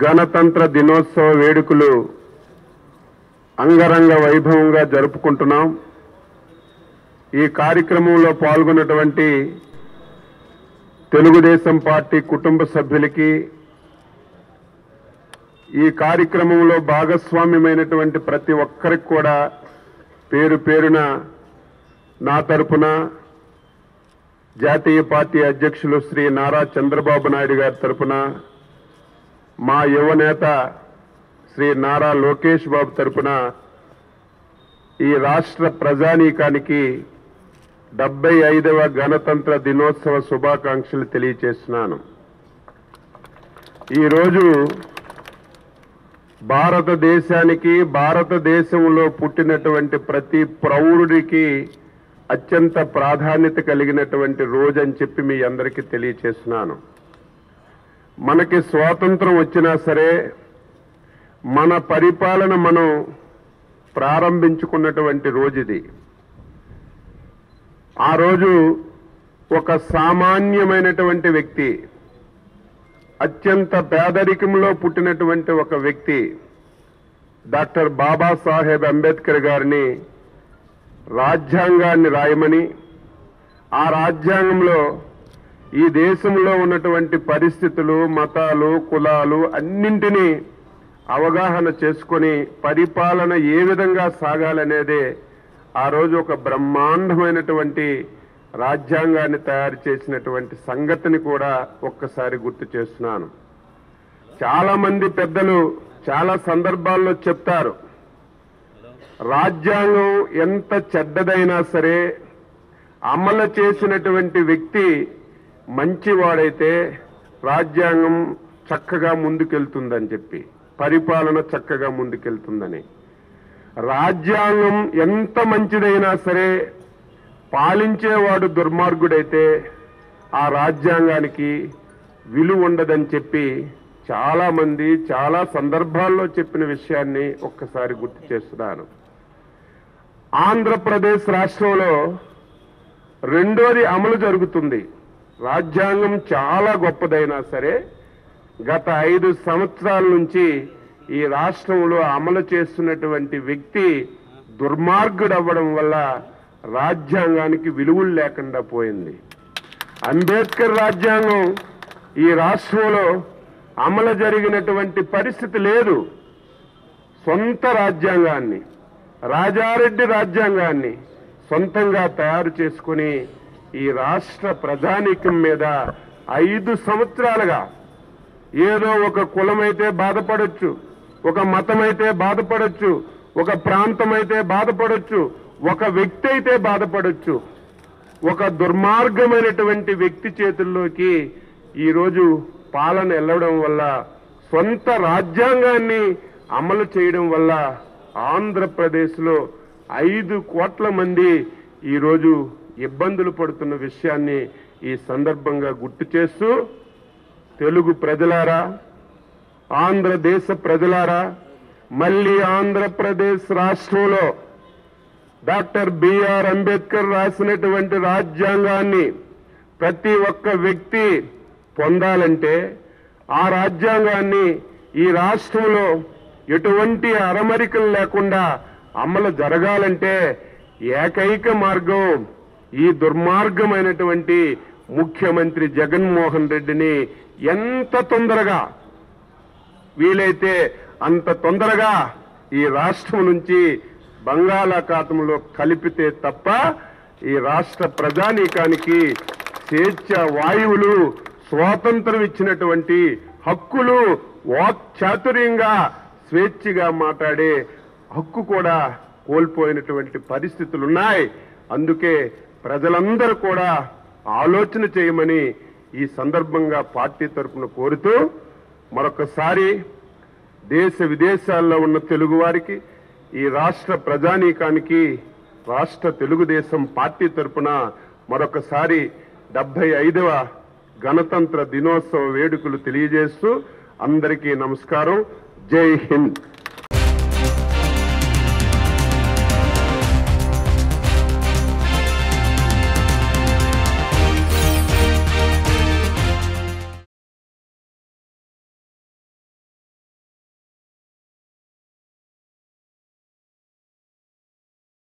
గణతంత్ర దినోత్సవ వేడుకలు అంగరంగ వైభవంగా జరుపుకుంటున్నాం ఈ కార్యక్రమంలో పాల్గొన్నటువంటి తెలుగుదేశం పార్టీ కుటుంబ సభ్యులకి ఈ కార్యక్రమంలో భాగస్వామ్యమైనటువంటి ప్రతి ఒక్కరికి కూడా పేరు పేరున నా తరపున జాతీయ పార్టీ అధ్యక్షులు శ్రీ నారా చంద్రబాబు నాయుడు గారి తరపున మా యువనేత శ్రీ నారా లోకేష్ బాబు తరపున ఈ రాష్ట్ర ప్రజానీకానికి డెబ్బై ఐదవ గణతంత్ర దినోత్సవ శుభాకాంక్షలు తెలియచేస్తున్నాను ఈరోజు భారతదేశానికి భారతదేశంలో పుట్టినటువంటి ప్రతి ప్రౌఢుడికి అత్యంత ప్రాధాన్యత కలిగినటువంటి రోజు అని చెప్పి మీ అందరికీ తెలియచేస్తున్నాను మనకి స్వాతంత్రం వచ్చినా సరే మన పరిపాలన మనం ప్రారంభించుకున్నటువంటి రోజు ఇది ఆ రోజు ఒక సామాన్యమైనటువంటి వ్యక్తి అత్యంత పేదరికంలో పుట్టినటువంటి ఒక వ్యక్తి డాక్టర్ బాబాసాహెబ్ అంబేద్కర్ గారిని రాజ్యాంగాన్ని రాయమని ఆ రాజ్యాంగంలో ఈ దేశంలో ఉన్నటువంటి పరిస్థితులు మతాలు కులాలు అన్నింటినీ అవగాహన చేసుకొని పరిపాలన ఏ విధంగా సాగాలనేదే ఆ రోజు ఒక బ్రహ్మాండమైనటువంటి రాజ్యాంగాన్ని తయారు చేసినటువంటి సంగతిని కూడా ఒక్కసారి గుర్తు చేస్తున్నాను చాలా మంది పెద్దలు చాలా సందర్భాల్లో చెప్తారు రాజ్యాంగం ఎంత చెడ్డదైనా సరే అమలు చేసినటువంటి వ్యక్తి మంచివాడైతే రాజ్యాంగం చక్కగా ముందుకెళ్తుందని చెప్పి పరిపాలన చక్కగా ముందుకెళ్తుందని రాజ్యాంగం ఎంత మంచిదైనా సరే పాలించేవాడు దుర్మార్గుడైతే ఆ రాజ్యాంగానికి విలువ ఉండదని చెప్పి చాలా మంది చాలా సందర్భాల్లో చెప్పిన విషయాన్ని ఒక్కసారి గుర్తు చేస్తున్నాను ఆంధ్రప్రదేశ్ రాష్ట్రంలో రెండోది అమలు జరుగుతుంది రాజ్యాంగం చాలా గొప్పదైనా సరే గత ఐదు సంవత్సరాల నుంచి ఈ రాష్ట్రంలో అమలు చేస్తున్నటువంటి వ్యక్తి దుర్మార్గుడు అవ్వడం వల్ల రాజ్యాంగానికి విలువలు లేకుండా పోయింది అంబేద్కర్ రాజ్యాంగం ఈ రాష్ట్రంలో అమలు జరిగినటువంటి పరిస్థితి లేదు సొంత రాజ్యాంగాన్ని రాజారెడ్డి రాజ్యాంగాన్ని సొంతంగా తయారు చేసుకుని ఈ రాష్ట్ర ప్రజానీకం మీద ఐదు సంవత్సరాలుగా ఏదో ఒక కులమైతే బాధపడొచ్చు ఒక మతమైతే బాధపడొచ్చు ఒక ప్రాంతమైతే బాధపడొచ్చు ఒక వ్యక్తి అయితే బాధపడొచ్చు ఒక దుర్మార్గమైనటువంటి వ్యక్తి చేతుల్లోకి ఈరోజు పాలన వెళ్ళడం వల్ల సొంత రాజ్యాంగాన్ని అమలు చేయడం వల్ల ఆంధ్రప్రదేశ్లో ఐదు కోట్ల మంది ఈరోజు ఇబ్బందులు పడుతున్న విషయాన్ని ఈ సందర్భంగా గుర్తు చేస్తూ తెలుగు ప్రజలారా ఆంధ్రదేశ ప్రజలారా మళ్ళీ ఆంధ్రప్రదేశ్ రాష్ట్రంలో డాక్టర్ బిఆర్ అంబేద్కర్ రాసినటువంటి రాజ్యాంగాన్ని ప్రతి ఒక్క వ్యక్తి పొందాలంటే ఆ రాజ్యాంగాన్ని ఈ రాష్ట్రంలో ఎటువంటి అరమరికలు లేకుండా అమలు జరగాలంటే ఏకైక మార్గం ఈ దుర్మార్గమైనటువంటి ముఖ్యమంత్రి జగన్మోహన్ రెడ్డిని ఎంత తొందరగా వీలైతే అంత తొందరగా ఈ రాష్ట్రం నుంచి బంగాళాఖాతంలో కలిపితే తప్ప ఈ రాష్ట్ర ప్రజానీకానికి స్వేచ్ఛ వాయువులు స్వాతంత్రం ఇచ్చినటువంటి హక్కులు వాక్ చాతుర్యంగా స్వేచ్ఛగా మాట్లాడే హక్కు కూడా కోల్పోయినటువంటి పరిస్థితులు ఉన్నాయి అందుకే ప్రజలందరూ కూడా ఆలోచన చేయమని ఈ సందర్భంగా పార్టీ తరఫున కోరుతూ మరొకసారి దేశ విదేశాల్లో ఉన్న తెలుగు వారికి ఈ రాష్ట్ర ప్రజానీకానికి రాష్ట్ర తెలుగుదేశం పార్టీ తరఫున మరొకసారి డెబ్బై ఐదవ గణతంత్ర దినోత్సవ వేడుకలు తెలియజేస్తూ అందరికీ నమస్కారం జై హింద్